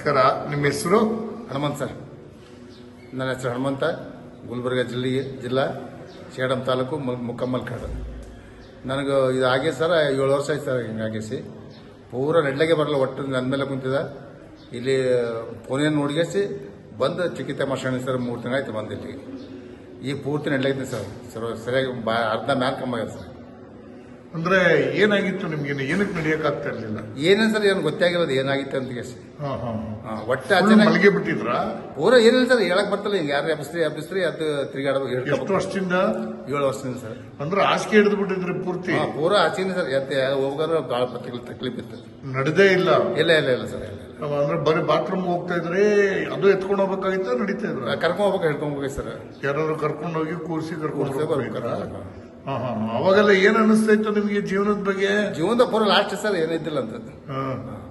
ನಮಸ್ಕಾರ ನಿಮ್ಮ ಹೆಸರು ಹನುಮಂತ್ ಸರ್ ನನ್ನ ಹೆಸರು ಹನುಮಂತ ಗುಲ್ಬರ್ಗ ಜಿಲ್ಲೆಗೆ ಜಿಲ್ಲಾ ಸೇಡಂ ತಾಲೂಕು ಮುಲ್- ಮುಕ್ಕಮ್ಮಲ್ಕಾಡು ನನಗೆ ಇದು ಆಗೇ ಸರ್ ಏಳು ವರ್ಷ ಆಯ್ತು ಸರ್ ಹಿಂಗಾಗೇಸಿ ಪೂರ ನೆಡ್ಲೆಗೆ ಬರಲ್ಲ ಒಟ್ಟು ನನ್ನ ಮೇಲೆ ಕುಂತಿದ ಇಲ್ಲಿ ಫೋನೇನು ನೋಡ್ಗೇಸಿ ಬಂದು ಚಿಕಿತ್ಸೆ ಮಾಡ್ಸೋಣ ಸರ್ ಮೂರು ತಿಂಗಳು ಆಯ್ತು ಬಂದು ಇಲ್ಲಿಗೆ ಈಗ ಪೂರ್ತಿ ನೆಡ್ಲಾಗಿದ್ದೀನಿ ಸರ್ ಸರ್ ಸರಿಯಾಗಿ ಬಾ ಅರ್ಧ ಮ್ಯಾಲ್ ಕಮ್ಮಿ ಆಗಿದೆ ಸರ್ ಅಂದ್ರೆ ಏನಾಗಿತ್ತು ನಿಮ್ಗೆ ಏನಕ್ಕೆ ನಡೆಯಕ್ ಆಗ್ತಾ ಇರ್ಲಿಲ್ಲ ಏನೇನು ಸರ್ ಏನು ಗೊತ್ತಾಗಿರೋದು ಏನಾಗಿತ್ತು ಅಂತ ಕೇಸಿ ಹಾ, ಹಾ, ಹಾ. ಒಟ್ಟು Full ಅಚಾನಕ್ ಮಲಗಿ ಬಿಟ್ಟಿದ್ರ ಪೂರ ಏನಿಲ್ಲ ಸರ್ ಹೇಳಕ್ ಬರ್ತಲ್ಲ ಹಿಂಗೆ ಯಾರು ಎಬ್ಬಿಸ್ರಿ ಎಬ್ಬಿಸ್ರಿ ಅದು ತಿರುಗಾಡಬೇಕು ಎಷ್ಟು ಹೇಳ್ಕೊಬೇಕು ವರ್ಷದಿಂದ ಏಳು ವರ್ಷದಿಂದ ಸರ್ ಅಂದ್ರೆ ಹಾಸಿಗೆ ಹಿಡಿದು ಬಿಟ್ಟಿದ್ರಿ ಪೂರ್ತಿ ಹಾ, ಪೂರ ಆಚೆನೆ ಸರ್ ಎತ್ತೆ ಹೋಗಾರ ಭಾಳ ತಕ್ಲೀಫ್ ತಕ್ಲೀಫ್ ಇತ್ತು ನಡೆದೇ ಇಲ್ಲ ಇಲ್ಲ ಇಲ್ಲ ಇಲ್ಲ ಸರ್ ಇಲ್ಲ ಇಲ್ಲ ಅಂದ್ರೆ ಬರೀ ಬಾತ್ರೂಮ್ ಹೋಗ್ತಾ ಇದ್ರಿ ಅದು ಎತ್ಕೊಂಡು ಹೋಗ್ಬೇಕಾಗಿತ್ತ ನಡೀತಾ ಇದ್ರ ಕರ್ಕೊಂಡ್ ಹೋಗ್ಬೇಕು ಹಿಡ್ಕೊಂಡ್ ಹೋಗಿ ಸರ್ ಯಾರಾದ್ರು ಕರ್ಕೊಂಡು ಹೋಗಿ ಕೂರಿಸಿ ಕರ್ಕೊಂಡು ಕೂರ್ಸಿ ಹೋಗ್ಬೇಕಾ? ಬರ್ಬೇಕು. ಹಾ, ಹಾ, ಹಾ. ಅವಾಗೆಲ್ಲ ಏನ್ ಅನಿಸ್ತಾ ಇತ್ತು ನಿಮ್ಗೆ ಜೀವನದ ಬಗ್ಗೆ ಜೀವನದ ಪೂರ ಲಾಸ್ಟ್ ಸರ್ ಏನಿದ್ದಿಲ್ಲ ಅಂತ ಹಾ,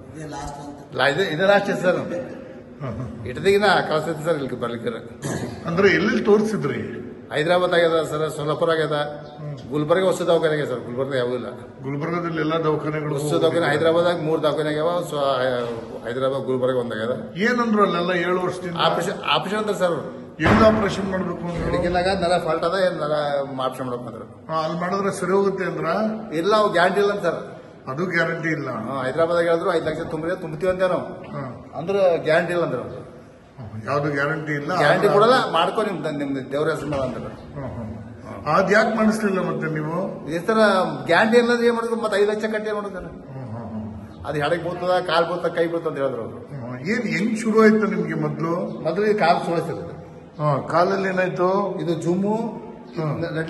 ಲಾ- ಇದು ಇದು ಲಾಸ್ಟ್ ಸರ್ ಹಾ, ಹಾ. ಇಟ್ಟದಿಗಿನ ಕಳಿಸ್ತೈತಿ ಸರ್ ಇಲ್ಲಿ ಬರ್ಲಿಕ್ಕೆ ಅಂದ್ರೆ ಎಲ್ಲೆಲ್ಲಿ ತೋರಿಸಿದ್ರಿ ಹೈದರಾಬಾದ್ ಆಗ್ಯದ ಸರ್ ಸೋಲಾಪುರ ಆಗ್ಯದ ಗುಲ್ಬರ್ಗ ಹೊಸ ದವಾಖಾನೆ ಆಗ್ಯದ ಸರ್ ಗುಲ್ಬರ್ಗ ಯಾವ ಇಲ್ಲ ಗುಲ್ಬರ್ಗದಲ್ಲಿ ಎಲ್ಲಾ ದವಾಖಾನೆಗಳು ಹೊಸ ದವಾಖಾನೆ ಹೈದರಾಬಾದಾಗ ಮೂರು ದವಾಖಾನೆ ಆಗ್ಯಾವ ಸೊ ಹೈದರಾಬಾದ್ ಗುಲ್ಬರ್ಗ ಒಂದಾಗ್ಯದ ಏನಂದ್ರು ಅಲ್ಲೆಲ್ಲ ಏಳು ವರ್ಷದಿಂದ ಆಪರೇಷನ್ ಆಪರೇಷನ್ ಅಂತ ಸರ್ ಎಲ್ಲಿ ಆಪರೇಷನ್ ಮಾಡ್ಬೇಕು ಅಂದ್ರು ಬೆಳಗಿನಾಗ ನರ ಫಾಲ್ಟ್ ಅದ ಏನ್ ನರ ಆಪರೇಷನ್ ಮಾಡಕ್ ಬಂದ್ರು ಹಾ, ಅಲ್ಲಿ ಮಾಡಿದ್ರೆ ಸರಿ ಹೋಗುತ್ತೆ ಅಂದ್ರ ಇಲ್ಲ ಅವು ಗ್ಯಾರಂಟಿ ಇಲ್ಲ ಸರ್ ಅದು ಗ್ಯಾರಂಟಿ ಇಲ್ಲ ಹೈದರಾಬಾದ್ ಹೇಳಿದ್ರು ಐದು ಲಕ್ಷ ತುಂಬ್ರಿ ತುಂಬ್ತೀವಿ ಅಂತ ನಾವು ಹಾ. ಅಂದ್ರೆ ಗ್ಯಾರಂಟಿ ಇಲ್ಲ ಅಂದ್ರು ಯಾವ್ದು ಗ್ಯಾರಂಟಿ ಇಲ್ಲ ಗ್ಯಾರಂಟಿ ಕೊಡಲ್ಲ ಮಾಡ್ಕೊ ನಿಮ್ ನಿಮ್ದು ದೇವ್ರ ಹೆಸರು ಮೇಲೆ ಅಂದ್ರು ಹಾ, ಹಾ. ಅದ್ ಯಾಕೆ ಮಾಡಿಸ್ಲಿಲ್ಲ ಮತ್ತೆ ನೀವು ಈ ತರ ಗ್ಯಾರಂಟಿ ಇಲ್ಲ ಏನ್ ಮಾಡುದು ಮತ್ತೆ ಐದು ಲಕ್ಷ ಕಟ್ಟಿ ಏನ್ ಮಾಡುದು ಹಾ, ಹಾ, ಹಾ. ಅದು ಹೆಡಕ್ ಬೀಳ್ತದ ಕಾಲ್ ಬೀಳ್ತದ ಕೈ ಬೀಳ್ತದ ಅಂತ ಹೇಳಿದ್ರು ಅವರು ಹಾ, ಏನ್ ಹೆಂಗ್ ಶುರು ಆಯ್ತು ನಿಮ್ಗೆ ಮೊದ್ಲು ಮೊದಲು ಈ ಕಾಲ್ ಸುಳಿಸ್ತದೆ ಹಾ, ಕಾಲಲ್ಲಿ ಏನಾಯ್ತು ಇದು ಜುಮ್ಮು ಹ್ಮ್. ನಡ್ಲ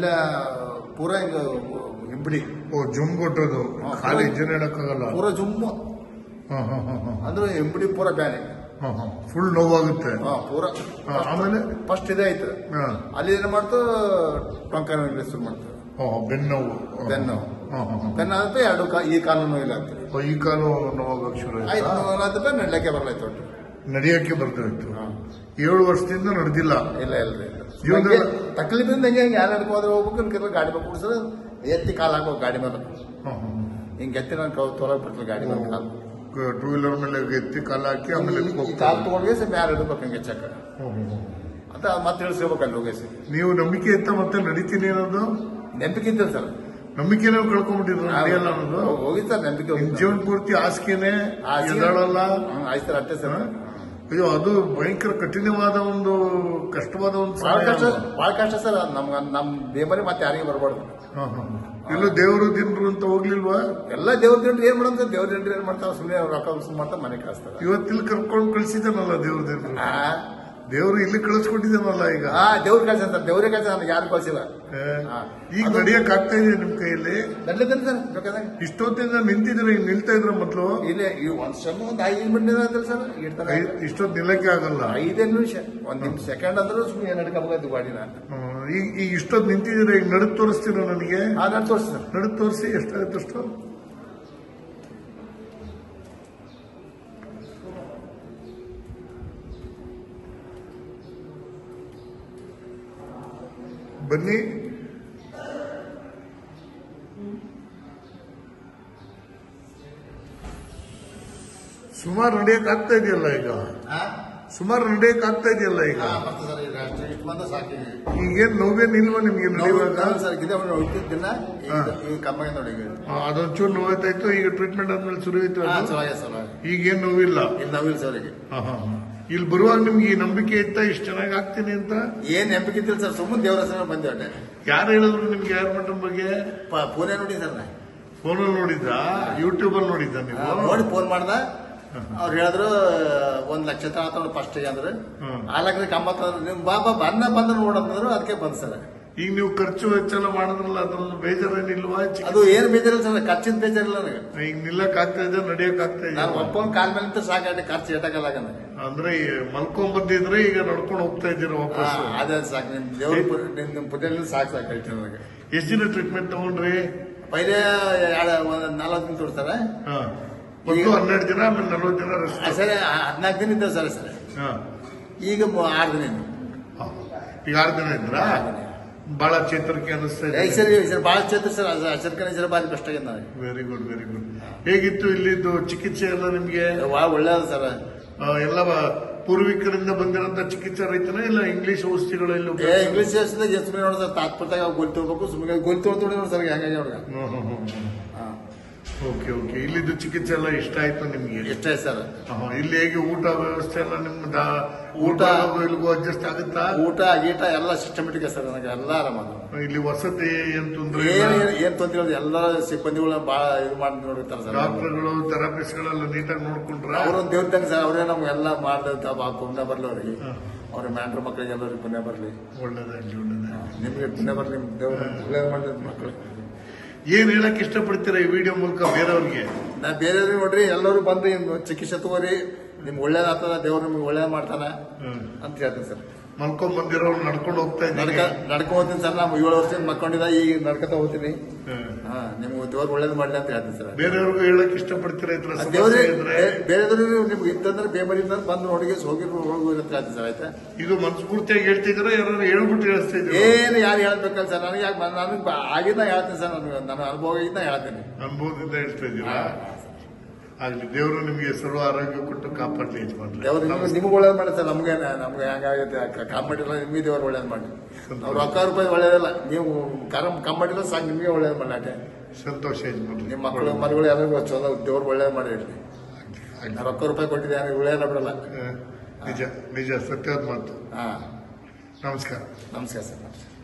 ಪೂರ ಹಿಂಗ ಹಿಂಬಡಿ ಓ ಜುಮ್ ಕೊಟ್ಟದು ಹಾ. ಖಾಲಿ ಜನ ಹೇಳಕ್ಕಾಗಲ್ಲ ಪೂರ ಜುಮ್ಮು ಹಾ, ಹಾ, ಹಾ, ಹಾ. ಅಂದ್ರೆ ಹಿಂಬಡಿ ಪೂರ ಬ್ಯಾನೆ ಹಾ, ಹಾ. ಫುಲ್ ನೋವಾಗುತ್ತೆ ಹಾ ಪೂರ ಹಾ, ಆಮೇಲೆ ಫಸ್ಟ್ ಇದೇ ಆಯ್ತು ಹಾ. ಅಲ್ಲಿ ಏನ್ ಮಾಡ್ತು ಟೊಂಕ ಶುರು ಮಾಡ್ತು ಹಾ, ಬೆನ್ನೋವು ಬೆನ್ನು ಹಾ, ಹಾ, ಹಾ. ಬೆನ್ನು ಆಗುತ್ತೆ ಎರಡು ಕಾ ಈ ಕಾಲು ನೋವಿಲ್ಲ ಅಂತ ಓ, ಈ ಕಾಲು ನೋವಾಗಕ್ ಶುರು ಆಯ್ತು ಆಯ್ತಾ ನೋವಾದ್ರೆ ನಡ್ಲಕ್ಕೆ ಬರಲಾಯ್ತು ಒಟ್ಟು ನಡೆಯಕ್ಕೆ ಬರ್ತಾಯಿತ್ತು ಹಾ. ಏಳು ವರ್ಷದಿಂದ ನಡೆದಿಲ್ಲ ಇಲ್ಲ ಇಲ್ಲ ಇಲ್ಲ ಜೀವನದಲ್ಲಿ- ತಕ್ಲೀಫಿಂದ ಹೆಂಗೆ ಹೆಂಗೆ ಯಾರು ನಡ್ಕೋದ್ರೆ ಹೋಗ್ಬೇಕು ಇನ್ಕೆಲ್ಲ ಗಾಡಿ ಮೇಲೆ ಕೂಡ್ಸರ ಎತ್ತಿ ಕಾಲು ಹಾಕೋ ಗಾಡಿ ಮೇಲೆ ಹಾ, ಹಾ, ಹಿಂಗೆ ಎತ್ತಿ ನಾನು ತೊಲಗ್ ಬಿಡ್ತಿಲ್ಲ ಗಾಡಿ ಮೇಲೆ ಕಾಲು ಹಾ. ಟೂ ವೀಲರ್ ಮೇಲೆ ಎತ್ತಿ ಕಾಲ ಹಾಕಿ ಆಮೇಲೆ ಈ- ಈ ಹೋಗ್ತಾ ಕಾಲು ತಗೊಂಡ್ಗೆ ಯಾರು ಇಡ್ಬೇಕು ಹಂಗೆ ಚೆಕ್ ಹ್ಮ್, ಹ್ಮ್, ಹ್ಮ್. ಅಂತ ಮತ್ತೆ ಇಳಿಸ್ಕೋಬೇಕು ಅಲ್ಲಿ ಹೋಗಿಸಿ ನೀವು ನಂಬಿಕೆ ಇತ್ತ ಮತ್ತೆ ನಡೀತೀನಿ ಅನ್ನೋದು ನೆನಪಿಗೆ ಇದ್ದಿಲ್ಲ ಸರ್ ನಂಬಿಕೆ ನೀವು ಕಳ್ಕೊಂಡ್ಬಿಟ್ಟಿದ್ರು ನಡೆಯಲ್ಲ ಅನ್ನೋದು ಹೋಗಿತ್ತು ಸರ್ ನೆನಪಿಗೆ ನಿಮ್ ಹೋಗಿತ್ತು ಜೀವನ ಪೂರ್ತಿ ಹಾಸಿಗೆನೆ ಹಾಸಿಗೆ- ಎದ್ದಾಳಲ್ಲ ಹ್ಮ್, ಆಯ್ತು ಸರ್ ಅಷ್ಟೇ ಸರ್ ಅಯ್ಯೋ ಅದು ಭಯಂಕರ ಕಠಿಣವಾದ ಒಂದು ಕಷ್ಟವಾದ ಒಂದು ಭಾಳ ಸಮಯ ಕಷ್ಟ ಅದು. ಭಾಳ ಕಷ್ಟ ಸರ್ ನಮ್ಗೆ ನಮ್ಮ ದೇವರೇ ಮತ್ತೆ ಯಾರಿಗೆ ಬರಬಾರ್ದು ಹಾ, ಹಾ. ಎಲ್ಲೂ ದೇವರು ದಿನರು ಅಂತ ಹೋಗ್ಲಿಲ್ವಾ ಎಲ್ಲ ದೇವ್ರ ಜನರು ಏನ್ ಮಾಡೋದು ದೇವ್ರ ಜನರು ಏನ್ ಮಾಡ್ತಾವ ಸುಮ್ಮನೆ ರೊಕ್ಕ ಉಳ್ಸ್ಕೊಂಡ್ ಮಾಡ್ತಾ ಮನೆ ಕಳಿಸ್ತಾರೆ ಇವತ್ತಿಲ್ಲಿ ಕರ್ಕೊಂಡು ಕಳ್ಸಿದ್ದಾನಲ್ಲ ದೇವ್ರ ದಿನರು ಆ ದೇವ್ರು ಇಲ್ಲಿ ಕಳಿಸ್ಕೊಟ್ಟಿದ್ದಾನಲ್ಲ ಈಗ ಆ, ದೇವ್ರ ಕೆಲಸ ಅಂತ ದೇವ್ರೇ ಕೆಲಸ ನನಗೆ ಯಾರು ಕಳ್ಸಿಲ್ಲ ಏ, ಹಾ. ಈಗ ನಡಿಯಕ್ ಆಗ್ತಾ ಇದೆ ನಿಮ್ ಕೈಯಲ್ಲಿ ನಡ್ಲಿದ್ದೇನೆ ಸರ್ ಬೇಕಾದಾಗ ಇಷ್ಟೊತ್ತಿಂದ ನಿಂತಿದ್ರೆ ಈಗ ನಿಲ್ತಾ ಇದ್ರ ಮೊದ್ಲು ಇಲ್ಲೇ ಈ ಒಂದ್ ಸಣ್ಣ ಒಂದು ಐದು ನಿಮಿಷ ಅಂತ ಸರ್ ಇಡ್ತಾನೆ ಐ- ಇಷ್ಟೊತ್ತು ನಿಲ್ಲಕ್ಕೆ ಆಗಲ್ಲ ಐದೇ ನಿಮಿಷ ಒಂದ್ ನಿಮಿಷ ಸೆಕೆಂಡ್ ಅಂದ್ರೂ ಸುಮ್ಮನೆ ನಡ್ಕೋಬೇಕಾಯ್ತು ಗಾಡಿನ ಹ್ಮ್. ಈಗ ಈಗ ಇಷ್ಟೊತ್ತು ನಿಂತಿದ್ರೆ ಈಗ ನಡಕ್ ತೋರಿಸ್ತೀರ ನನಗೆ ಆ ನಡ್ ತೋರಿಸಿ ಸರ್ ನಡಕ್ ತೋರಿಸಿ ಎಷ್ಟಾಗುತ್ತೆ ಅಷ್ಟು ಬನ್ನಿ ಸುಮಾರು ನಡೆಯಕ್ ಆಗ್ತಾ ಇದೆಯಲ್ಲ ಈಗ ಸುಮಾರು ನಡೆಯಕ್ ಆಗ್ತಾ ಇದೆಯಲ್ಲ ಈಗ ಸರ್ ಈಗ ಅಷ್ಟು ಇಷ್ಟು ಬಂದ ಸಾಕು ಈಗೇನ್ ನೋವೇನ್ ಇಲ್ವಾ ನಿಮ್ಗೆ ನಡೆಯುವಾಗ ಸರ್ ಗಿದ ಹೊಯ್ತಿದ್ದಿನ ಹಾ. ಈಗ ಕಮ್ಮಿ ನೋಡಿ ಈಗ ಆ, ಅದೊಂಚೂರು ನೋವಾಯ್ತಾಯ್ತು ಈಗ ಟ್ರೀಟ್ಮೆಂಟ್ ಆದ್ಮೇಲೆ ಶುರು ಆಯ್ತು ಹಾ ಅದು? ಚೆನ್ನಾಗಿದೆ ಸರ್ ಈಗೇನ್ ನೋವಿಲ್ಲ ಇಲ್ಲಿ ನಾವಿಲ್ಲ ಸರ್ ಈಗ ಹಾ, ಹಾ, ಹಾ. ಇಲ್ಲಿ ಬರುವಾಗ ನಿಮ್ಗೆ ಈ ನಂಬಿಕೆ ಇತ್ತ ಇಷ್ಟು ಚೆನ್ನಾಗಿ ಆಗ್ತೀನಿ ಅಂತ ಏನ್ ನೆನಪಿಗೆ ಇದ್ದಿಲ್ಲ ಸರ್ ಸುಮ್ಮನೆ ದೇವರ ಹೆಸರು ಬಂದೆ ಹೊಟ್ಟೆ ಯಾರು ಹೇಳಿದ್ರು ನಿಮ್ಗೆ ಯಾರ ಮಠದ ಬಗ್ಗೆ ಪ- ಫೋನೇ ನೋಡಿ ಸರ್ ನಾ ಫೋನಲ್ಲಿ ನೋಡಿದ್ದ ಯೂಟ್ಯೂಬ್ ಅಲ್ಲಿ ನೋಡಿದ್ದ ಆ, ನೀವು ನೋಡಿ ಫೋನ್ ಮಾಡ್ದ ಅವ್ರು ಹೇಳಿದ್ರು ಒಂದ್ ಲಕ್ಷ ತಗೊಂಡು ಫಸ್ಟ್ ಅಂದ್ರೆ ಹ್ಮ್. ಆ ಲಕ್ಷ ಕಂಬತ್ತ ನಿಮ್ ಬಾಬಾ ಬನ್ನ ಬಂದ ನೋಡಂತಂದ್ರು ಅದಕ್ಕೆ ಬಂದ್ ಸರ್ ಈಗ ನೀವು ಖರ್ಚು ವೆಚ್ಚ ಎಲ್ಲ ಮಾಡಿದ್ರಲ್ಲ ಅದ್ರಲ್ಲಿ ಬೇಜಾರೇನಿಲ್ವಾ ಚಿ- ಅದು ಏನ್ ಬೇಜಾರಿಲ್ಲ ಸರ್ ಖರ್ಚಿನ ಬೇಜಾರಿಲ್ಲ ನನಗೆ ಈಗ ನಿಲ್ಲಕ್ ಆಗ್ತಾ ಇದೆ ನಡಿಯಕ್ ಆಗ್ತಾ ನಾನು ಇದೆ ಒಪ್ಪೊಂದ್ ಕಾಲ್ ಮೇಲೆ ನಿಂತು ಸಾಕಾಗಿ ಖರ್ಚು ಏಟಾಗಲ್ಲ ಅಂದ್ರೆ ಈ ಮಲ್ಕೊಂಡ್ ಬಂದಿದ್ರೆ ಈಗ ನಡ್ಕೊಂಡು ಹೋಗ್ತಾ ಇದ್ದೀರ ವಾಪಸ್ ಅದೇ ಸಾಕು ನಿಮ್ ದೇವ್ರ ಪು- ನಿಮ್ ನಿಮ್ ಪುಟ್ಟ ಸಾಕು ಸಾಕಾಯ್ತು ನನಗೆ ಎಷ್ಟ್ ದಿನ ಟ್ರೀಟ್ಮೆಂಟ್ ತಗೊಂಡ್ರಿ ಪೈಲೆ ಒಂದ್ ನಾಲ್ಕು ದಿನ ತೋರಿಸ್ತಾರೆ ಹಾ ಒಂದು ಹನ್ನೆರಡು ದಿನ ಆಮೇಲೆ ನಲ್ವತ್ತು ದಿನ ಆ, ರೆಸ್ಟ್ ಸರಿ ಹದಿನಾಲ್ಕು ದಿನ ಇದ್ದಾವೆ ಸರ್ ಸರ್ ಹಾ ಈಗ ಮು- ಆರು ದಿನ ಇನ್ನು. ಹಾ. ಈಗ ಆರು ದಿನ ಇದ್ರಾ ಬಹಳ ಚೇತರಿಕೆ ಅನಿಸ್ತಾ ಏ, ಇದೆ ಸರಿ ಸರ್ ಭಾಳ ಚೇತ ಸರ್ ಅಚರ್ಕನೆ ಸರ್ ಭಾರಿ ಬೆಸ್ಟ್ ಆಗಿದೆ ನನಗೆ ವೆರಿ ಗುಡ್ ವೆರಿ ಗುಡ್ ಹೇಗಿತ್ತು ಇಲ್ಲಿದ್ದು ಚಿಕಿತ್ಸೆ ಎಲ್ಲ ನಿಮ್ಗೆ ಭಾಳ ಒಳ್ಳೇದು ಸರ್ ಆ, ಎಲ್ಲ ಪೂರ್ವಿಕರಿಂದ ಬಂದಿರೋಂತ ಚಿಕಿತ್ಸೆ ರೈತನ ಇಲ್ಲ ಇಂಗ್ಲಿಷ್ ಔಷಧಿಗಳಲ್ಲಿ ಏ ಇಂಗ್ಲೀಷ್ ದೇಶದಾಗ ಎಷ್ಟು ನೋಡಿ ಸರ್ ತಾತ್ಪರ್ಯಾಗ ಗೋಲ್ ತೊಳ್ಬೇಕು ಸುಮ್ಮನೆ ಗೋಲ್ ತೊಳ್ದು ನೋಡಿ ಸರ್ ಹೆಂಗಾಗಿ ಅವ್ರಿಗೆ ಓಕೆ ಓಕೆ ಇಲ್ಲಿದ್ದು ಚಿಕಿತ್ಸೆ ಎಲ್ಲ ಇಷ್ಟ ಆಯ್ತು ನಿಮ್ಗೆ ಎಷ್ಟೇ ಸರ್ ಆಹಾ, ಇಲ್ಲಿ ಹೇಗೆ ಊಟ ವ್ಯವಸ್ಥೆ ಎಲ್ಲ ನಿಮ್ ದಾ- ಊಟ ಊಟ- ಇಲ್ಗೂ ಅಡ್ಜಸ್ಟ್ ಆಗುತ್ತಾ ಊಟ ಗೀಟ ಎಲ್ಲ ಸಿಸ್ಟಮೆಟಿಕ್ ಸರ್ ನನಗೆ ಎಲ್ಲ ಆರಾಮ ಇಲ್ಲಿ ವಸತಿ ಏನ್ ತೊಂದ್ರೆ ಏನ್ ಏನ್- ಏನ್ ತೊಂದ್ರೆ ಇಲ್ಲ ಎಲ್ಲ ಸಿಬ್ಬಂದಿಗಳನ್ನ ಬಹಳ ಇದು ಮಾಡಿ ನೋಡಿರ್ತಾರೆ ಸರ್ ಡಾಕ್ಟರ್ಗಳು ಥೆರಪಿಸ್ಟ್ಗಳೆಲ್ಲ ನೀಟಾಗಿ ನೋಡ್ಕೊಂಡ್ರ ಅವ್ರೊಂದು ದೇವ್ರದಂಗ ಸರ್ ಅವರೇ ನಮ್ಗೆಲ್ಲ ಮಾಡ್ದಂತ ಪುಣ್ಯ ಬರ್ಲಿ ಅವ್ರಿಗೆ ಅವ್ರ ಮ್ಯಾಂಡ್ರ ಮಕ್ಕಳಿಗೆ ಎಲ್ಲರಿಗೆ ಪುಣ್ಯ ಬರ್ಲಿ ಒಳ್ಳೇದಾಗ್ಲಿ ಒಳ್ಳೇದಾಗ್ಲಿ ನಿಮ್ಗೆ ಪುಣ್ಯ ಬರ್ಲಿ ನಿಮ್ ದೇವ್ರ ಒಳ್ಳೇದು ಮಾಡಿದ ಮಕ್ಕಳು ಏನ್ ಹೇಳಕ್ ಇಷ್ಟಪಡ್ತೀರಾ ಈ ವಿಡಿಯೋ ಮೂಲಕ ಬೇರೆಯವ್ರಿಗೆ ನಾ ಬೇರೆ ನೋಡ್ರಿ ಎಲ್ಲರೂ ಬಂದು ಇನ್ನು ಚಿಕಿತ್ಸೆ ತಗೋರಿ ನಿಮ್ಗೆ ಒಳ್ಳೇದಾಗ್ತದ ದೇವ್ರು ನಿಮ್ಗೆ ಒಳ್ಳೇದ್ ಮಾಡ್ತಾನ ಅಂತ ಹೇಳ್ತೀನಿ ಸರ್ ಮಲ್ಕೊಂಡ್ ಬಂದಿರೋರು ನಡ್ಕೊಂಡು ಹೋಗ್ತಾ ನಡ್ಕ ಇದ್ದೀನಿ ನಡ್ಕೊ ಹೋಗ್ತೀನಿ ಸರ್ ನಾವು ಏಳು ವರ್ಷದಿಂದ ಮಕ್ಕೊಂಡಿದ್ದ ಈಗ ನಡ್ಕತ ಹೋಗ್ತೀನಿ ಹಾ ನಿಮ್ಗೆ ದೇವ್ರು ಒಳ್ಳೇದು ಮಾಡ್ಲಿ ಅಂತ ಹೇಳ್ತೀನಿ ಸರ್ ಬೇರೆಯವ್ರಿಗೂ ಹೇಳಕ್ ಇಷ್ಟಪಡ್ತೀರಾ ಇದ್ರ ದೇವ್ರಿ ಸಮಸ್ಯೆ ಇದ್ರೆ ಬೇರೆದವ್ರು ನಿಮ್ಗೆ ಇತ್ತಂದ್ರೆ ಬೇಮರಿ ಇದ್ದಂದ್ರೆ ಬಂದು ನೋಡಿ ಹೋಗಿ ಹೋಗಿ ಅಂತ ಹೇಳ್ತೀನಿ ಸರ್ ಆಯ್ತಾ ಇದು ಮನಸ್ಫೂರ್ತಿಯಾಗಿ ಹೇಳ್ತಿದ್ರೆ ಯಾರು ಹೇಳ್ಬಿಟ್ಟು ಹೇಳಿಸ್ತಾ ಇದ್ದೀರಾ ಏನು ಯಾರು ಹೇಳ್ಬೇಕಲ್ಲ ಸರ್ ನನಗೆ ಯಾಕೆ ನನಗೆ ಆಗಿದ್ದ ಹೇಳ್ತೀನಿ ಸರ್ ನನಗೆ ನನ್ನ ಅನುಭವ ಇದ್ದ ಹೇಳ್ತೀನಿ ಅನುಭವದಿಂದ ಹೇಳ್ತಾ ಇದ್ದೀರಾ ಆಗ್ಲಿ ದೇವರು ನಿಮ್ಗೆ ಸರ್ವ ಆರೋಗ್ಯ ಕೊಟ್ಟು ಕಾಪಾಡ್ಲಿ ಯಜಮಾನ್ರೆ ದೇವ್ರು ನಿಮ್ಗೆ ನಿಮ್ಗೆ ಒಳ್ಳೇದು ಮಾಡಿ ಸರ್ ನಮ್ಗೆ ನಮ್ಗೆ ಹೆಂಗಾಗುತ್ತೆ ಕಮ್ಮಟಿಲ್ಲ ನಿಮಗೆ ದೇವ್ರು ಒಳ್ಳೇದು ಮಾಡಿ ಅವ್ರು ರೊಕ್ಕ ರೂಪಾಯಿ ಒಳ್ಳೇದಲ್ಲ ನೀವು ಕರಂ ಕಮ್ಮಟಿಲ್ಲ ಸಾಕು ನಿಮಗೆ ಒಳ್ಳೇದು ಮಾಡಿ ಅಷ್ಟೇ ಸಂತೋಷ ಯಜಮಾನ್ರೆ ನಿಮ್ಮ ಮಕ್ಕಳು ಮನೆಗಳು ಎಲ್ಲರಿಗೂ ಚಲೋ ದೇವ್ರು ಒಳ್ಳೇದು ಮಾಡಿ ಇರ್ಲಿ ನಾ ರೊಕ್ಕ ರೂಪಾಯಿ ಕೊಟ್ಟಿದ್ದೆ ಯಾರಿಗೆ ಒಳ್ಳೇದ ಬಿಡಲ್ಲ ಹ, ನಿಜ ನಿಜ ಸತ್ಯದ ಮಾತು ಹಾ ನಮಸ್ಕಾರ ನಮಸ್ಕಾರ ಸರ್ ನಮಸ್ಕಾರ